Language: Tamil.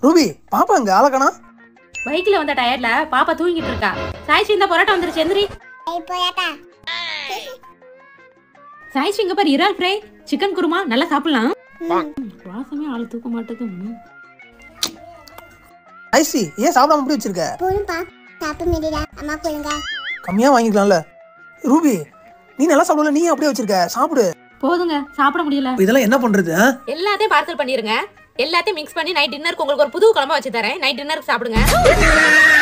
ரூபி பாப்பா இங்க ஆளக்கணா பைக்ல வந்த டயர்ல பாப்பா தூங்கிட்டு இருக்கா சாய்ச்சி இந்த பரோட்டா வந்துருச்சு எந்திரி போயாட்டா சாய்ச்சி இங்க பாரு இறால் ஃப்ரை சிக்கன் குருமா நல்லா சாப்பிடலாம் வாசமே ஆளு தூக்க மாட்டேது ம். ஐசி ஏன் சாப்பிடாம இப்படி வச்சிருக்க போதும்பா சாப்பிட்டு மீறிடா அம்மா கொடுங்க கம்மியா வாங்கிக்கலாம்ல ரூபி நீ நல்லா சாப்பிடல நீ அப்படியே வச்சிருக்க சாப்பிடு போதுங்க சாப்பிட முடியல இப்ப இதெல்லாம் என்ன பண்றது ஆ? எல்லாத்தையும் பார்சல் பண்ணிருங்க எல்லாத்தையும் மிக்ஸ் பண்ணி நைட் டின்னருக்கு உங்களுக்கு ஒரு புது குழம்பா வச்சு தரேன் நைட் டின்னருக்கு சாப்பிடுங்க